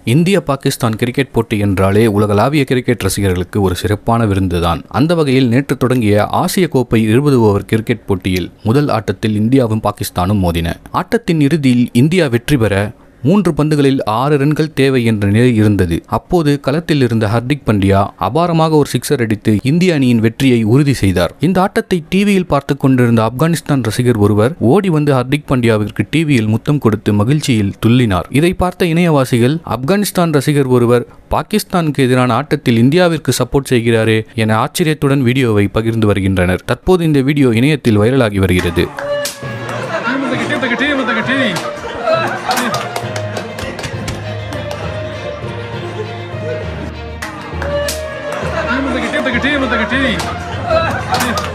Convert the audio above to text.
இந்திய பாகிஸ்தான் கிரிக்கெட் போட்டி என்றாலே உலகளாவிய கிரிக்கெட் ரசிகர்களுக்கு ஒரு சிறப்பான விருந்துதான் அந்த வகையில் நேற்று தொடங்கிய ஆசிய கோப்பை இருபது ஓவர் கிரிக்கெட் போட்டியில் முதல் ஆட்டத்தில் இந்தியாவும் பாகிஸ்தானும் மோதின ஆட்டத்தின் இறுதியில் இந்தியா வெற்றி பெற மூன்று பந்துகளில் ஆறு ரன்கள் தேவை என்ற நிலை இருந்தது அப்போது களத்தில் இருந்த ஹர்திக் பண்டியா அபாரமாக ஒரு சிக்ஸர் அடித்து இந்திய அணியின் வெற்றியை உறுதி செய்தார் இந்த ஆட்டத்தை டிவியில் பார்த்து கொண்டிருந்த ஆப்கானிஸ்தான் ரசிகர் ஒருவர் ஓடி வந்து ஹர்திக் பண்டியாவிற்கு டிவியில் முத்தம் கொடுத்து மகிழ்ச்சியில் துள்ளினார் இதை பார்த்த இணையவாசிகள் ஆப்கானிஸ்தான் ரசிகர் ஒருவர் பாகிஸ்தானுக்கு எதிரான ஆட்டத்தில் இந்தியாவிற்கு சப்போர்ட் செய்கிறாரே என ஆச்சரியத்துடன் வீடியோவை பகிர்ந்து வருகின்றனர் தற்போது இந்த வீடியோ இணையத்தில் வைரலாகி வருகிறது Team like a team, like a team, like a team. Team like a team, like a team, like a team.